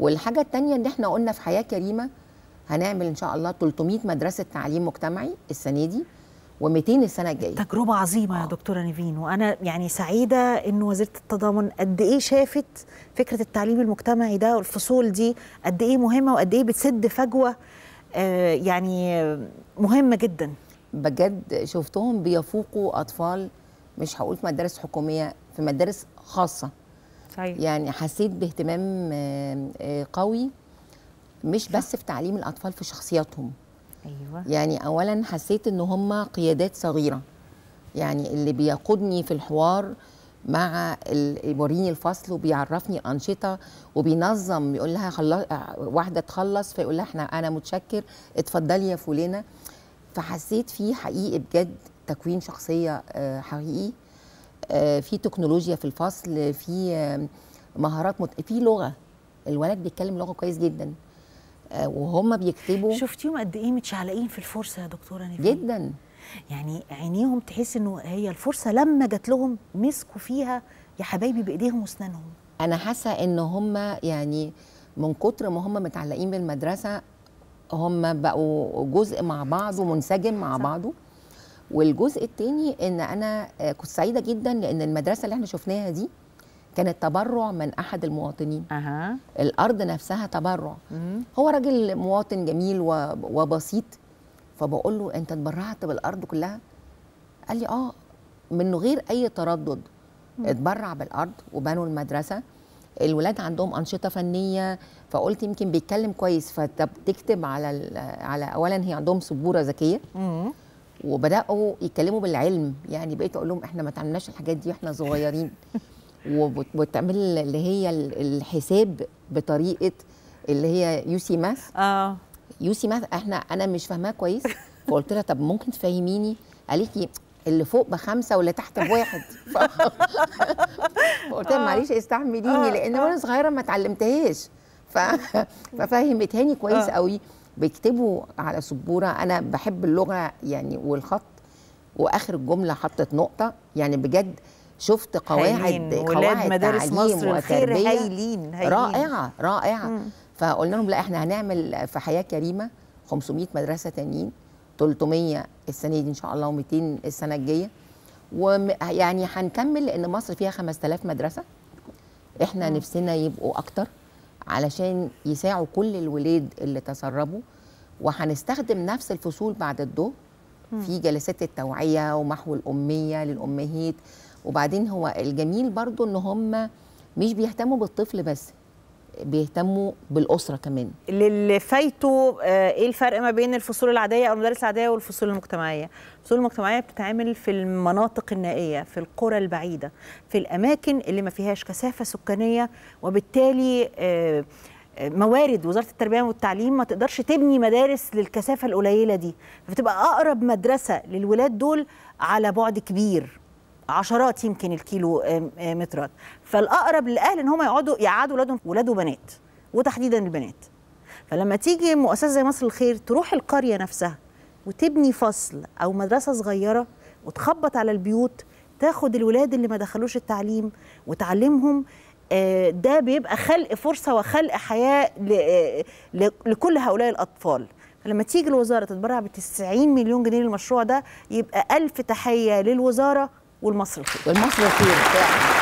والحاجه الثانيه ان احنا قلنا في حياه كريمه هنعمل ان شاء الله 300 مدرسه تعليم مجتمعي السنه دي و200 السنه الجايه تجربة عظيمة يا دكتورة نيفين وأنا يعني سعيدة إن وزيرة التضامن قد إيه شافت فكرة التعليم المجتمعي ده والفصول دي قد إيه مهمة وقد إيه بتسد فجوة آه يعني مهمة جدا بجد شفتهم بيفوقوا اطفال مش هقول في مدارس حكوميه في مدارس خاصه صحيح يعني حسيت باهتمام آه، آه، قوي مش بس في تعليم الاطفال في شخصياتهم أيوة يعني اولا حسيت ان هم قيادات صغيره يعني اللي بيقودني في الحوار مع ال- يوريني الفصل وبيعرفني انشطه وبينظم يقول لها خلص واحده تخلص فيقول لها احنا انا متشكر اتفضلي يا فلانه فحسيت فيه حقيقي بجد تكوين شخصيه آه، حقيقي آه، في تكنولوجيا في الفصل في آه، مهارات مت... في لغه الولد بيتكلم لغه كويس جدا آه، وهم بيكتبوا شفتيهم قد إيه متشعلقين في الفرصة يا دكتورة نيفين جدا يعني عينيهم تحس إنه هي الفرصة لما جات لهم مسكوا فيها يا حبايبي بإيديهم وأسنانهم انا حاسه ان هم يعني من كتر ما هم متعلقين بالمدرسه هم بقوا جزء مع بعض ومنسجم مع صح. بعضه والجزء التاني ان انا آه، كنت سعيده جدا لان المدرسه اللي احنا شفناها دي كانت تبرع من احد المواطنين أها الارض نفسها تبرع هو راجل مواطن جميل و- وبسيط فبقول له انت اتبرعت بالارض كلها قال لي اه من غير اي تردد اتبرع بالارض وبنوا المدرسه الولاد عندهم انشطه فنيه فقلت يمكن بيتكلم كويس فتكتب على ال- على اولا هي عندهم سبوره ذكيه مم. وبداوا يتكلموا بالعلم يعني بقيت اقول لهم احنا ما تعملناش الحاجات دي واحنا صغيرين وبت- وتعمل اللي هي ال- الحساب بطريقه اللي هي يوسي ماث آه يوسي ماث احنا انا مش فاهماها كويس فقلت لها طب ممكن تفهميني قالت لي اللي فوق بخمسه واللي تحت بواحد ف- فقلت لها معلش استحمليني لان وانا صغيره ما اتعلمتهاش ف... ففهمتهاني كويس آه. قوي بيكتبوا على سبوره انا بحب اللغه يعني والخط واخر الجمله حطت نقطه يعني بجد شفت قواعد هايلين. ولاد قواعد مدارس تعليم مصر الخير وتربية هايلين هايلين رائعه رائعه فقلنا لهم لا احنا هنعمل في حياه كريمه 500 مدرسه تانيين 300 السنه دي ان شاء الله و200 السنه الجايه ويعني هنكمل لان مصر فيها 5000 مدرسه احنا نفسنا يبقوا اكتر علشان يساعوا كل الولاد اللي تسربوا وهنستخدم نفس الفصول بعد الظهر في جلسات التوعيه ومحو الاميه للامهات وبعدين هو الجميل برضو ان هم مش بيهتموا بالطفل بس بيهتموا بالاسره كمان للي فايته آه، ايه الفرق ما بين الفصول العاديه او المدارس العاديه والفصول المجتمعيه الفصول المجتمعيه بتتعمل في المناطق النائيه في القرى البعيده في الاماكن اللي ما فيهاش كثافه سكانيه وبالتالي آه، آه، موارد وزاره التربيه والتعليم ما تقدرش تبني مدارس للكثافه القليله دي فبتبقى اقرب مدرسه للولاد دول على بعد كبير عشرات يمكن الكيلو آم، آم، مترات فالاقرب للاهل ان هم يقعدوا يقعدوا ولادهم ولاد وبنات وتحديدا البنات فلما تيجي مؤسسه زي مصر الخير تروح القريه نفسها وتبني فصل او مدرسه صغيره وتخبط على البيوت تاخد الولاد اللي ما دخلوش التعليم وتعلمهم آه، ده بيبقى خلق فرصه وخلق حياه ل- آه، ل- لكل هؤلاء الاطفال فلما تيجي الوزاره تتبرع ب 90 مليون جنيه للمشروع ده يبقى ألف تحيه للوزاره والمصر الخير والمصر الخير فعلا